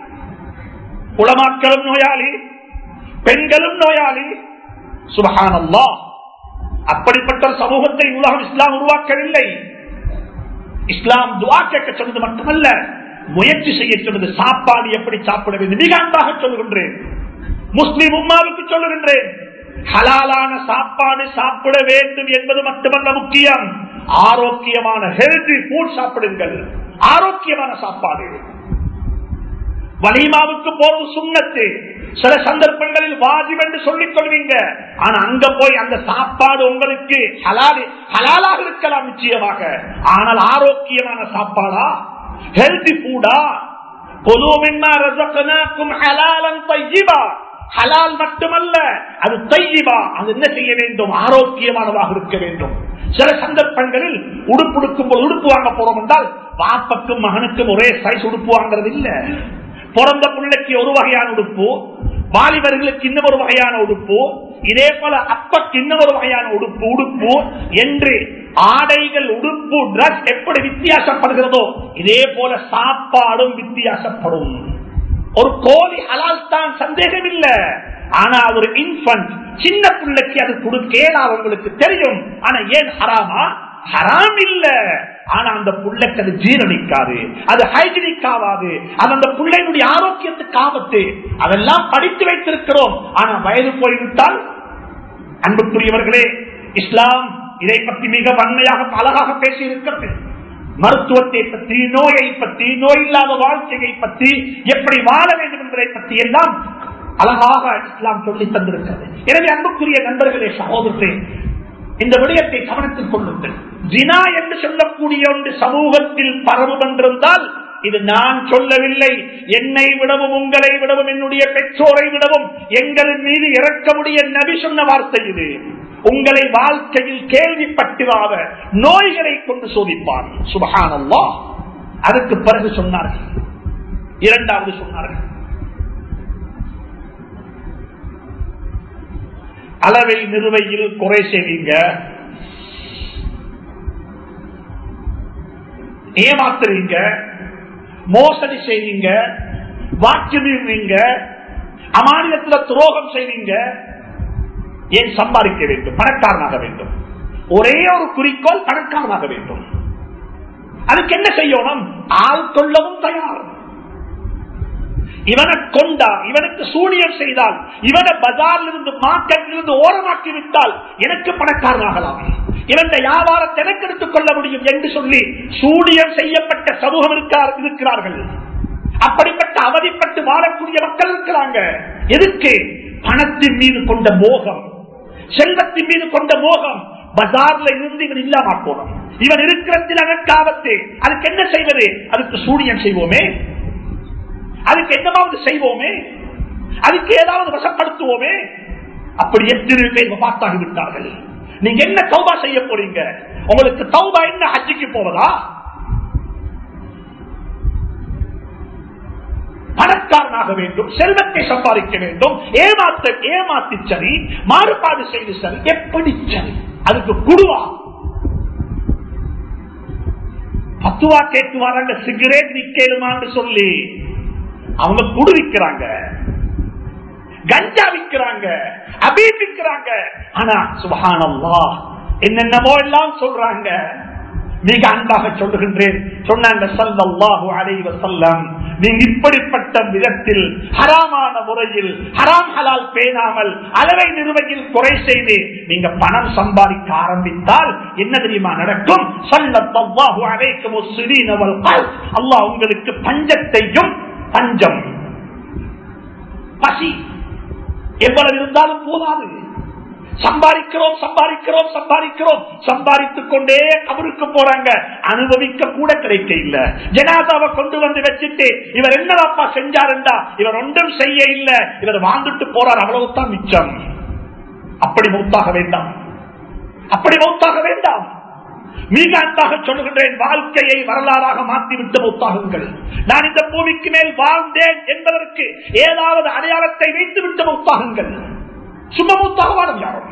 உளமாக்களும் நோயாளி பெண்களும் நோயாளி சுபகானல்லா அப்படிப்பட்ட ஒரு சமூகத்தை உலகம் இஸ்லாம் உருவாக்கவில்லை இஸ்லாம் துவா கேட்க சொன்னது மட்டுமல்ல முயற்சி செய்ய சொன்னது சாப்பாடு எப்படி சாப்பிட வேண்டும் மிக அன்பாக சொல்லுகின்றேன் முஸ்லிம் உம்மாவுக்கு சொல்லுகின்றேன் ஹலாலான சாப்பாடு சாப்பிட வேண்டும் என்பது மட்டுமல்ல முக்கியம் ஆரோக்கியமான ஹெல்தி ஃபுட் சாப்பிடுங்கள் ஆரோக்கியமான சாப்பாடு வலிமாவுக்கு போறது சுண்ணத்து சில சந்தர்ப்பங்களில் வாஜிப் என்று சொல்லிக் கொள்வீங்க ஆனா அங்க போய் அந்த சாப்பாடு உங்களுக்கு ஹலாலி ஹலாலாக இருக்கலாம் நிச்சயமாக ஆனால் ஆரோக்கியமான சாப்பாடா ஹெல்தி ஃபுடா பொதுவென்னா ரசக்கனாக்கும் ஹலாலன் தையிபா ஹலால் மட்டுமல்ல அது தையிபா அது என்ன செய்ய வேண்டும் ஆரோக்கியமானதாக இருக்க வேண்டும் சில சந்தர்ப்பங்களில் உடுப்பு உடுக்கும் போது உடுப்பு வாங்க போறோம் என்றால் பாப்பக்கும் மகனுக்கும் ஒரே சைஸ் உடுப்பு வாங்குறது இல்ல பிறந்த பிள்ளைக்கு ஒரு வகையான உடுப்பு வாலிபர்களுக்கு இன்னும் ஒரு வகையான உடுப்பு இதே போல அப்பக்கு இன்னும் ஒரு வகையான உடுப்பு உடுப்பு என்று ஆடைகள் உடுப்பு டிரஸ் எப்படி வித்தியாசப்படுகிறதோ இதே போல சாப்பாடும் வித்தியாசப்படும் ஒரு கோழி ஹலால் தான் சந்தேகம் இல்ல ஆனா ஒரு இன்ஃபன்ட் சின்ன பிள்ளைக்கு அது கொடுக்கேன் அவங்களுக்கு தெரியும் ஆனா ஏன் ஹராமா ஹராம் இல்ல ஆனா அந்த புள்ளைக்கு அது ஜீரணிக்காது அது ஹைஜினிக் ஆகாது அது அந்த பிள்ளையினுடைய ஆரோக்கியத்துக்கு ஆபத்து அதெல்லாம் படித்து வைத்திருக்கிறோம் ஆனா வயது போய்விட்டால் அன்புக்குரியவர்களே இஸ்லாம் இதை பற்றி மிக வன்மையாக அழகாக பேசி இருக்கிறது மருத்துவத்தை பற்றி நோயை பற்றி நோய் இல்லாத வாழ்க்கையை பற்றி எப்படி வாழ வேண்டும் என்பதை பற்றி எல்லாம் அழகாக இஸ்லாம் சொல்லி தந்திருக்கிறது எனவே அன்புக்குரிய நண்பர்களே சகோதரர்களே இந்த விடயத்தை கவனத்தில் கொள்ளுங்கள் ஜினா என்று சொல்லக்கூடிய ஒன்று சமூகத்தில் பரவும் என்றிருந்தால் இது நான் சொல்லவில்லை என்னை விடவும் உங்களை விடவும் என்னுடைய பெற்றோரை விடவும் எங்களின் மீது இறக்கமுடைய நபி சொன்ன வார்த்தை இது உங்களை வாழ்க்கையில் கேள்விப்பட்டுவாத நோய்களை கொண்டு சோதிப்பார் சுபகானல்லா அதுக்கு பிறகு சொன்னார்கள் இரண்டாவது சொன்னார்கள் அளவை நிறுவையில் குறை செய்வீங்க ஏமாத்துறீங்க மோசடி செய்வீங்க வாக்கு மீறுவீங்க அமானியத்துல துரோகம் செய்வீங்க ஏன் சம்பாதிக்க வேண்டும் பணக்காரனாக வேண்டும் ஒரே ஒரு குறிக்கோள் பணக்காரனாக வேண்டும் அதுக்கு என்ன செய்யணும் ஆள் கொள்ளவும் தயார் இவனை கொண்டா இவனுக்கு சூனியம் செய்தால் இவனை பஜார்ல இருந்து மார்க்கெட்ல இருந்து ஓரமாக்கி விட்டால் எனக்கு பணக்காரனாகலாம் இவன் வியாபாரத்தை எனக்கு எடுத்துக் கொள்ள முடியும் என்று சொல்லி சூனியம் செய்யப்பட்ட சமூகம் இருக்கிறார்கள் அப்படிப்பட்ட அவதிப்பட்டு வாழக்கூடிய மக்கள் இருக்கிறாங்க எதுக்கு பணத்தின் மீது கொண்ட மோகம் செல்வத்தின் மீது கொண்ட மோகம் பஜார்ல இருந்து இவன் இல்லாம போனோம் இவன் இருக்கிறத்தில் அதற்கு ஆபத்து அதுக்கு என்ன செய்வது அதுக்கு சூனியம் செய்வோமே அதுக்கு என்னமாவது செய்வோமே அதுக்கு ஏதாவது வசப்படுத்துவோமே அப்படி எத்தனை பேர் பார்த்தாகி விட்டார்கள் நீங்க என்ன தௌபா செய்ய போறீங்க உங்களுக்கு தௌபா என்ன ஹஜ்ஜிக்கு போவதா பணக்காரனாக வேண்டும் செல்வத்தை சம்பாதிக்க வேண்டும் ஏமாத்த ஏமாத்தி சரி மாறுபாடு செய்து சரி எப்படி சரி அதுக்கு குடுவா பத்துவா கேட்டு வராங்க சிகரெட் நிக்கலுமான்னு சொல்லி அவங்க குடு விற்கிறாங்க கஞ்சா விற்கிறாங்க அபீப் விற்கிறாங்க ஆனா சுபஹானல்லா என்னென்னமோ எல்லாம் சொல்றாங்க மிக அன்பாக சொல்லுகின்றேன் சொன்னாங்க சல்லல்லாஹு அலைஹி வஸல்லம் நீங்க இப்படிப்பட்ட விதத்தில் ஹராமான முறையில் ஹராம் ஹலால் பேணாமல் அளவை நிறுவையில் குறை செய்து நீங்க பணம் சம்பாதிக்க ஆரம்பித்தால் என்ன தெரியுமா நடக்கும் சல்லல்லாஹு அலைக்கும் சிறீனவல் அல்லாஹ் உங்களுக்கு பஞ்சத்தையும் பஞ்சம் பசி எவ்வளவு இருந்தாலும் போதாது சம்பாதிக்கிறோம் சம்பாதிக்கிறோம் சம்பாதிக்கிறோம் சம்பாதித்துக் கொண்டே அவருக்கு போறாங்க அனுபவிக்க கூட கிடைக்க இல்ல ஜனாதாவை கொண்டு வந்து வச்சுட்டு இவர் என்னப்பா செஞ்சாருண்டா இவர் ஒன்றும் செய்ய இல்ல இவர் வாழ்ந்துட்டு போறார் அவ்வளவுதான் மிச்சம் அப்படி மௌத்தாக வேண்டாம் அப்படி மௌத்தாக வேண்டாம் மிக அன்பாக சொல்லுகின்றேன் வாழ்க்கையை வரலாறாக மாற்றிவிட்டு மௌத்தாகுங்கள் நான் இந்த பூமிக்கு மேல் வாழ்ந்தேன் என்பதற்கு ஏதாவது அடையாளத்தை வைத்துவிட்டு மௌத்தாகுங்கள் சும்மா மௌத்தாக வாழும் யாரும்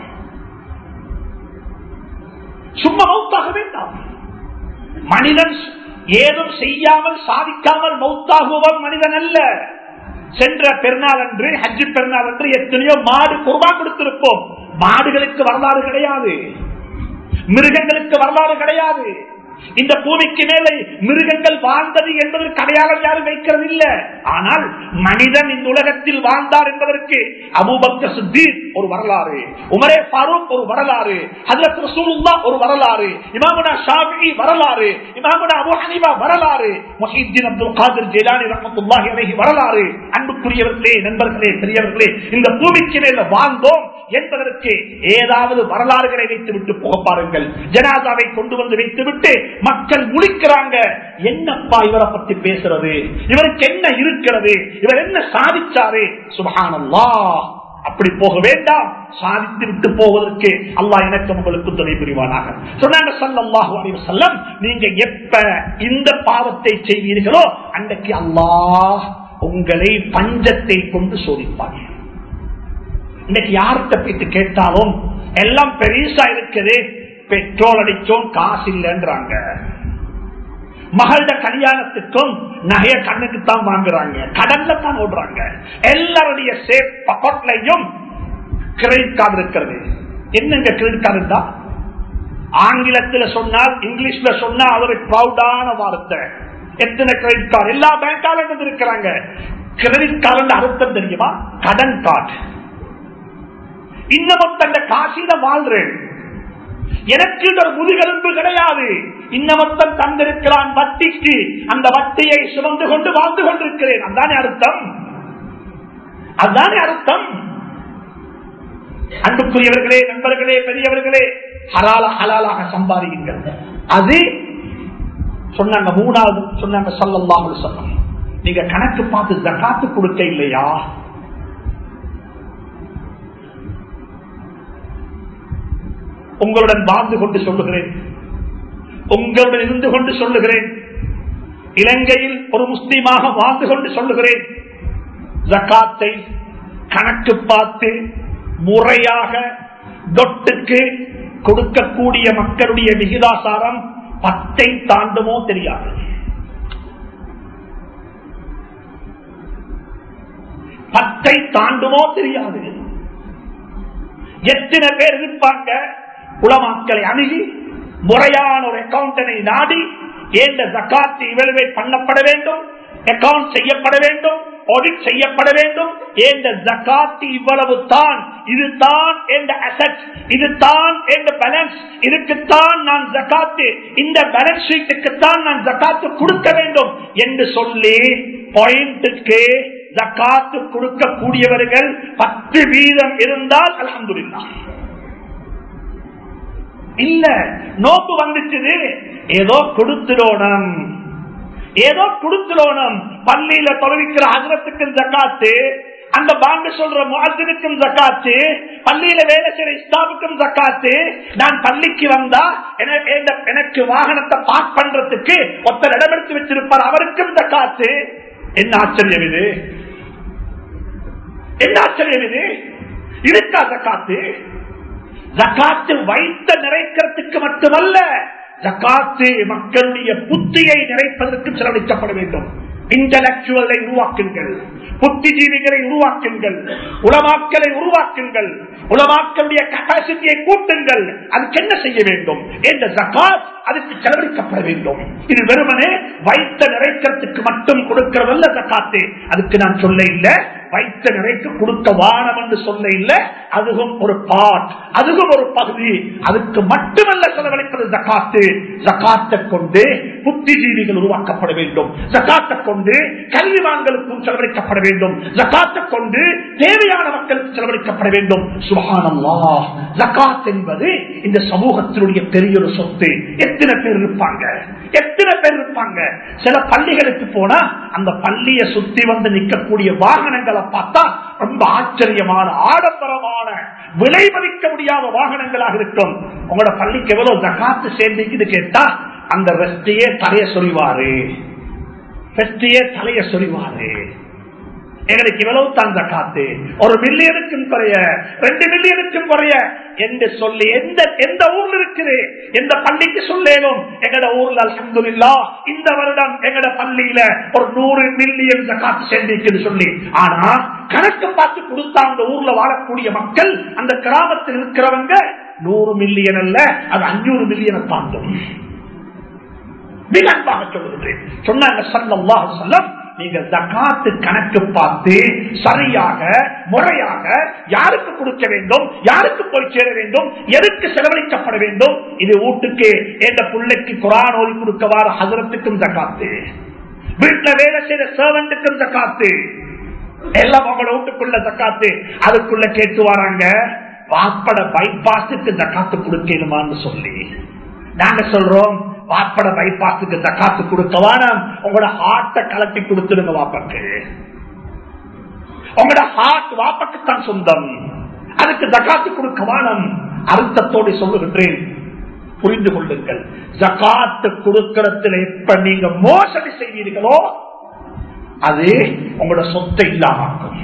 சும்மா மௌத்தாக வேண்டாம் மனிதன் ஏதும் செய்யாமல் சாதிக்காமல் மௌத்தாகுவன் மனிதன் அல்ல சென்ற பெருநாள் அன்று ஹஜ்ஜு பெருநாள் அன்று எத்தனையோ மாடு குர்பா கொடுத்திருப்போம் மாடுகளுக்கு வரலாறு கிடையாது மிருகங்களுக்கு வரலாறு கிடையாது இந்த பூமிக்கு மேலே மிருகங்கள் வாழ்ந்தது என்பதற்கு அடையாளம் யாரும் வைக்கிறது இல்ல ஆனால் மனிதன் இந்த உலகத்தில் வாழ்ந்தார் என்பதற்கு அபூபக்க சித்தீர் ஒரு வரலாறு உமரே ஃபாரூக் ஒரு வரலாறு ஹஜரத் ரசூலுல்லா ஒரு வரலாறு இமாமுனா ஷாஃபி வரலாறு இமாமுனா அபூ ஹனீஃபா வரலாறு முஹித்தீன் அப்துல் காதிர் ஜெயிலானி ரஹ்மத்துல்லாஹி அலைஹி வரலாறு அன்புக்குரியவர்களே நண்பர்களே பெரியவர்களே இந்த பூமிக்கு மேல வாழ்ந்தோம் என்பதற்கு ஏதாவது வரலாறுகளை வைத்து விட்டு போக பாருங்கள் ஜனாதாவை கொண்டு வந்து வைத்துவிட்டு மக்கள் முழிக்கிறாங்க என்னப்பா இவரை பத்தி பேசுறது இவருக்கு என்ன இருக்கிறது இவர் என்ன சாதிச்சாரு சுபஹானல்லா அப்படி போக வேண்டாம் சாதித்து விட்டு போவதற்கு அல்லாஹ் எனக்கு உங்களுக்கு துணை புரிவானாக சொன்னாங்க சல்லல்லாஹு அலைஹி வஸல்லம் நீங்க எப்ப இந்த பாவத்தை செய்வீர்களோ அன்றைக்கு அல்லாஹ் உங்களை பஞ்சத்தை கொண்டு சோதிப்பாங்க இன்னைக்கு யார்கிட்ட போயிட்டு கேட்டாலும் எல்லாம் பெருசா இருக்குது பெட்ரோல் அடிச்சோம் காசு இல்லைன்றாங்க மகளோட கல்யாணத்துக்கும் நகைய கண்ணுக்கு தான் வாங்குறாங்க கடல்ல தான் ஓடுறாங்க எல்லாருடைய சேஃப் பக்கெட்லையும் கிரெடிட் கார்டு இருக்கிறது என்னங்க கிரெடிட் கார்டு தான் ஆங்கிலத்தில் சொன்னால் இங்கிலீஷ்ல சொன்னா அது ஒரு ப்ரௌடான வார்த்தை எத்தனை கிரெடிட் கார்டு எல்லா பேங்காலும் இருக்கிறாங்க கிரெடிட் கார்டு அர்த்தம் தெரியுமா கடன் கார்டு இன்னமும் தந்த காசில வாழ்றேன் எனக்கு ஒரு முதுகெலும்பு கிடையாது இன்னமத்தன் தந்திருக்கிறான் வட்டிக்கு அந்த வட்டியை சுமந்து கொண்டு வாழ்ந்து கொண்டிருக்கிறேன் அதுதானே அர்த்தம் அதுதானே அர்த்தம் அன்புக்குரியவர்களே நண்பர்களே பெரியவர்களே ஹலால ஹலாலாக சம்பாதிக்குங்கள் அது சொன்னாங்க மூணாவது சொன்னாங்க சொல்லல்லாமல் சொன்னாங்க நீங்க கணக்கு பார்த்து ஜக்காத்து கொடுக்க இல்லையா உங்களுடன் வாழ்ந்து கொண்டு சொல்லுகிறேன் உங்களுடன் இருந்து கொண்டு சொல்லுகிறேன் இலங்கையில் ஒரு முஸ்லீமாக வாழ்ந்து கொண்டு சொல்லுகிறேன் ஜக்காத்தை கணக்கு பார்த்து முறையாக தொட்டுக்கு கொடுக்கக்கூடிய மக்களுடைய விகிதாசாரம் பத்தை தாண்டுமோ தெரியாது பத்தை தாண்டுமோ தெரியாது எத்தனை பேர் இருப்பாங்க உளமாக்களை அணுகி முறையான ஒரு அக்கௌண்டனை நாடி ஏந்த ஜக்காத்து இவலுவேட் பண்ணப்பட வேண்டும் அக்கௌண்ட் செய்யப்பட வேண்டும் ஆடிட் செய்யப்பட வேண்டும் என்ற ஜக்காத்து இவ்வளவு தான் இதுதான் என்ற அசட் இதுதான் என்ற பேலன்ஸ் இதுக்குத்தான் நான் ஜக்காத்து இந்த பேலன்ஸ் ஷீட்டுக்குத்தான் நான் ஜக்காத்து கொடுக்க வேண்டும் என்று சொல்லி பாயிண்ட்டுக்கு ஜக்காத்து கொடுக்கக்கூடியவர்கள் பத்து வீதம் இருந்தால் அலமதுல்லா இல்ல நோக்கு வந்துச்சு ஏதோ கொடுத்துடணும் ஏதோ கொடுத்துடணும் பள்ளியில தொலைவிக்கிற அகரத்துக்கு ஜக்காத்து அந்த பாங்கு சொல்ற முகத்தினுக்கும் ஜக்காத்து பள்ளியில வேலை செய்யற இஸ்லாமுக்கும் ஜக்காத்து நான் பள்ளிக்கு வந்தா என- என- எனக்கு வாகனத்தை பார்க் பண்றதுக்கு ஒருத்தர் இடமெடுத்து வச்சிருப்பார் அவருக்கும் ஜக்காத்து என்ன ஆச்சரியம் இது என்ன ஆச்சரியம் இது இருக்கா ஜக்காத்து ஜக்காத்து வைத்த நிறைக்கிறதுக்கு மட்டுமல்ல ஜக்காத்து மக்களுடைய புத்தியை நிறைப்பதற்கு செலவழிக்கப்பட வேண்டும் இன்டலக்சுவலை உருவாக்குங்கள் புத்திஜீவிகளை உருவாக்குங்கள் உலமாக்களை உருவாக்குங்கள் உலமாக்களுடைய கப்பாசிட்டியை கூட்டுங்கள் அதுக்கு என்ன செய்ய வேண்டும் என்ற ஜக்காத் அதுக்கு செலவழிக்கப்பட வேண்டும் இது வெறுமனே வைத்த நிறைக்கிறதுக்கு மட்டும் கொடுக்கிறதல்ல ஜக்காத்து அதுக்கு நான் சொல்ல இல்ல வைத்த நிறைக்க கொடுக்க வானம் என்று சொல்ல இல்ல அதுவும் ஒரு பாட் அதுவும் ஒரு பகுதி அதுக்கு மட்டுமல்ல செலவழிப்பது ஜக்காத்து ஜக்காத்தை கொண்டு புத்திஜீவிகள் உருவாக்கப்பட வேண்டும் ஜக்காத்தை கொண்டு கல்விமான்களுக்கும் செலவழிக்கப்பட வேண்டும் ஜக்காத்தை கொண்டு தேவையான மக்களுக்கு செலவழிக்கப்பட வேண்டும் சுபஹானல்லா ஜக்காத் என்பது இந்த சமூகத்தினுடைய பெரிய ஒரு சொத்து எத்தனை பேர் இருப்பாங்க எத்தனை பேர் இருப்பாங்க சில பள்ளிகளுக்கு போனா அந்த பள்ளியை சுத்தி வந்து நிற்கக்கூடிய வாகனங்களை பார்த்தா ரொம்ப ஆச்சரியமான ஆடம்பரமான விலை மதிக்க முடியாத வாகனங்களாக இருக்கும் உங்களோட பள்ளிக்கு எவ்வளவு ஜக்காத்து சேர்ந்துக்குது கேட்டா அந்த வெஸ்டையே தலைய சொல்வாரு வெஸ்டையே தலைய சொல்வாரு எங்களுக்கு இவ்வளவு தான் ஜக்காத்து ஒரு மில்லியனுக்கும் குறைய ரெண்டு மில்லியனுக்கும் குறைய என்று சொல்லி எந்த எந்த ஊர்ல இருக்குது எந்த பள்ளிக்கு சொல்லேனும் எங்கட ஊர்ல அல்ஹம்துலில்லா இந்த வருடம் எங்கட பள்ளியில ஒரு நூறு மில்லியன் ஜக்காத்து சேர்ந்திருக்குன்னு சொல்லி ஆனா கணக்கு பார்த்து கொடுத்தா அந்த ஊர்ல வாழக்கூடிய மக்கள் அந்த கிராமத்தில் இருக்கிறவங்க நூறு மில்லியன் அல்ல அது அஞ்சூறு மில்லியனை தாண்டும் மிக அன்பாக சொல்லுகிறேன் சொன்னாங்க சல்லல்லாஹு அலைஹி வஸல்லம் நீங்க ஜகாத்து கணக்கு பார்த்து சரியாக முறையாக யாருக்கு கொடுக்க வேண்டும் யாருக்கு போய் சேர வேண்டும் எதுக்கு செலவழிக்கப்பட வேண்டும் இது வீட்டுக்கு எந்த பிள்ளைக்கு குரான் ஓதி கொடுக்கவாறு ஹசரத்துக்கும் ஜக்காத்து வீட்டுல வேலை செய்த சர்வெண்ட்டுக்கும் ஜக்காத்து எல்லாம் உங்களோட வீட்டுக்குள்ள ஜக்காத்து அதுக்குள்ள கேட்டு வராங்க வாப்பட பைபாஸுக்கு ஜக்காத்து கொடுக்கணுமான்னு சொல்லி நாங்க சொல்றோம் வாப்பட பைபாஸுக்கு ஜக்காத்து கொடுக்கவான உங்களோட ஹார்ட்டை கலட்டி கொடுத்துருங்க வாப்பக்கு உங்களோட ஹார்ட் வாப்பக்கு தான் சொந்தம் அதுக்கு ஜக்காத்து கொடுக்கவானம் அர்த்தத்தோடு சொல்லுகின்றேன் புரிந்து கொள்ளுங்கள் ஜக்காத்து கொடுக்கறதுல எப்ப நீங்க மோசடி செய்வீர்களோ அது உங்களோட சொத்தை இல்லாமாக்கும்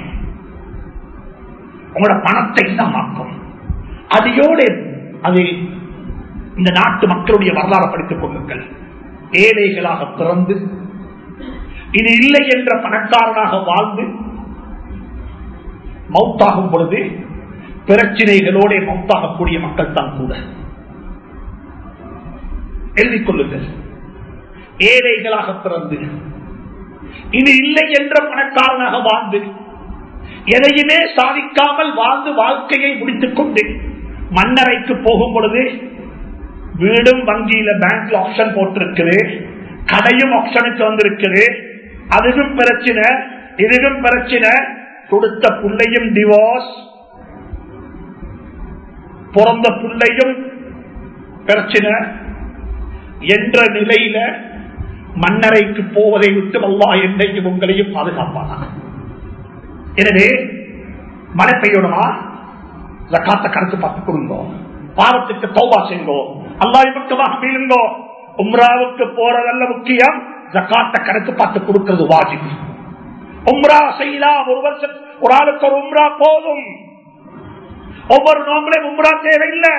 உங்களோட பணத்தை இல்லாமாக்கும் அதையோடு அது இந்த நாட்டு மக்களுடைய வரலாறு படித்துக் கொள்ளுங்கள் ஏழைகளாக பிறந்து இது இல்லை என்ற பணக்காரனாக வாழ்ந்து மௌத்தாகும் பொழுது பிரச்சனைகளோட மௌத்தாகக்கூடிய மக்கள் தான் கூட எழுதிக் கொள்ளுங்கள் ஏழைகளாக பிறந்து இது இல்லை என்ற பணக்காரனாக வாழ்ந்து எதையுமே சாதிக்காமல் வாழ்ந்து வாழ்க்கையை முடித்துக் கொண்டு மன்னரைக்கு போகும் பொழுது வீடும் வங்கியில பேங்க்ல ஆப்ஷன் போட்டிருக்குது கடையும் ஆப்ஷனுக்கு வந்திருக்குது அதுவும் பிரச்சனை இதுவும் பிரச்சனை கொடுத்த பிள்ளையும் டிவோர்ஸ் பிறந்த பிள்ளையும் பிரச்சனை என்ற நிலையில மன்னரைக்கு போவதை விட்டு அல்லா என்னையும் உங்களையும் பாதுகாப்பானா எனவே மழை பெய்யணுமா ஜக்காத்த கணக்கு பார்த்து கொடுங்கோ பாவத்துக்கு தௌபா செய்யுங்கோ அல்லாஹ் பக்கமாக மீளுங்கோ உம்ராவுக்கு போறதல்ல முக்கியம் ஜக்காத்த கணக்கு பார்த்து கொடுக்கிறது வாஜிப் உம்ரா செய்யலாம் ஒரு வருஷம் ஒரு ஆளுக்கு ஒரு உம்ரா போதும் ஒவ்வொரு நோம்பளையும் உம்ரா தேவையில்லை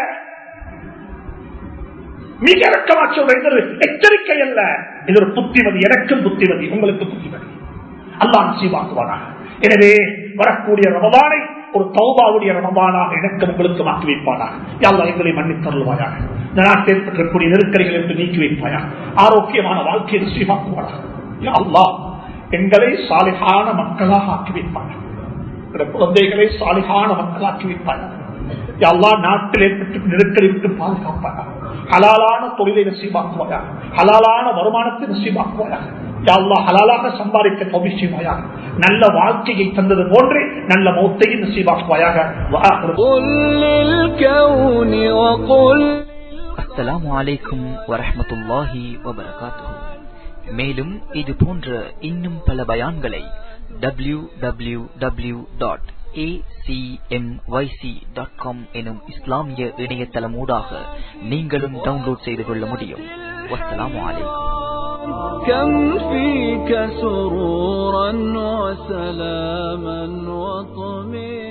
மிக இறக்கமா சொல்ற இது ஒரு எச்சரிக்கை அல்ல இது ஒரு புத்திமதி எனக்கும் புத்திமதி உங்களுக்கு புத்திமதி அல்லாஹ் நசீவாக்குவானாக எனவே வரக்கூடிய ரமதானை ஒரு தௌபாவுடைய ரமதானாக எனக்கு உங்களுக்கு மாற்றி வைப்பானாக யாழ்லா எங்களை மன்னித் தருவாயாக இந்த நாட்டில் ஏற்பட்டிருக்கக்கூடிய நெருக்கடிகள் என்று நீக்கி வைப்பாயாக ஆரோக்கியமான வாழ்க்கையை நசீவாக்குவானாக யா அல்லாஹ் எங்களை சாலிகான மக்களாக ஆக்கி வைப்பாங்க குழந்தைகளை சாலிகான மக்களாக்கி வைப்பாங்க எல்லா நாட்டில் ஏற்பட்டு நெருக்கடி விட்டு பாதுகாப்பாங்க ஹலாலான தொழிலை நசீபாக்குவாயா ஹலாலான வருமானத்தை நசீபாக்குவாயா யாழ்லா ஹலாலாக சம்பாதிக்க தொகுச்சிவாயாக நல்ல வாழ்க்கையை தந்தது போன்று நல்ல மௌத்தையும் நசீபாக்குவாயாக قل للكون وقل அஸ்ஸலாமு அலைக்கும் வரஹ்மத்துல்லாஹி வபரகாத்துஹு மேலும் இது போன்ற இன்னும் பல பயான்களை டபிள்யூ டபிள்யூ டபிள்யூ டாட் எனும் இஸ்லாமிய இணையதளமூடாக நீங்களும் டவுன்லோட் செய்து கொள்ள முடியும் வஸ்ஸலாமு அலைக்கும் كم فيك سرورا وسلاما وطمئنا